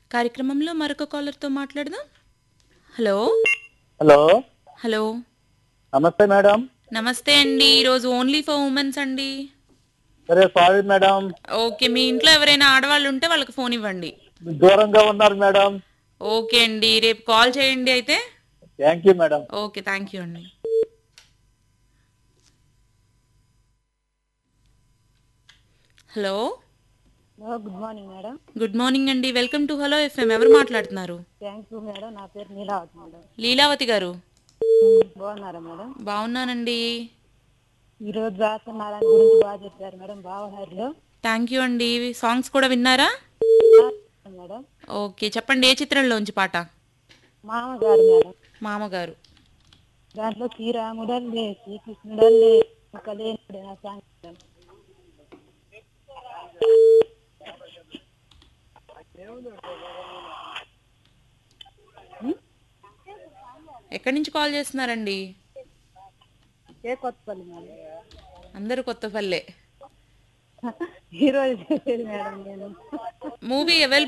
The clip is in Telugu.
కార్యక్రమంలో మరొక కాలర్తో మాట్లాడదాం హలో హలో హలో నమస్తే మేడం నమస్తే అండి ఈరోజు ఓన్లీ ఫర్ ఉమెన్స్ అండి సరే సారీ మేడం ఓకే మీ ఇంట్లో ఎవరైనా ఆడవాళ్ళు ఉంటే వాళ్ళకి ఫోన్ ఇవ్వండి దూరంగా ఉన్నారు మేడం ఓకే అండి రేపు కాల్ చేయండి అయితే thank you madam okay thank you అండి hello hello good morning madam good morning అండి వెల్కమ్ టు హలో ఎఫ్ఎం ఎవరు మాట్లాడుతున్నారు థ్యాంక్ యూ మేడం నా పేరు నీలావతి మేడం లీలావతి గారు బాగున్నారా మేడం బాగున్నానండి ఈరోజు రాస్తున్నారని గురించి బాగా చెప్పారు మేడం బావహారిలో థ్యాంక్ యూ అండి సాంగ్స్ కూడా విన్నారా మేడం ఓకే చెప్పండి ఏ చిత్రంలోంచి పాట మామగారు మేడం మామగారు దాంట్లో శ్రీరాముడల్లే శ్రీకృష్ణుడల్లే ఒక లేనుడే ఆ సాంగ్ మేడం ఎక్కడి నుంచి కాల్ చేస్తున్నారండి ఏ కొత్తపల్లి మేడం అందరూ కొత్త పల్లె ఈరోజు చెప్పేది మేడం నేను మూవీ అవైలబుల్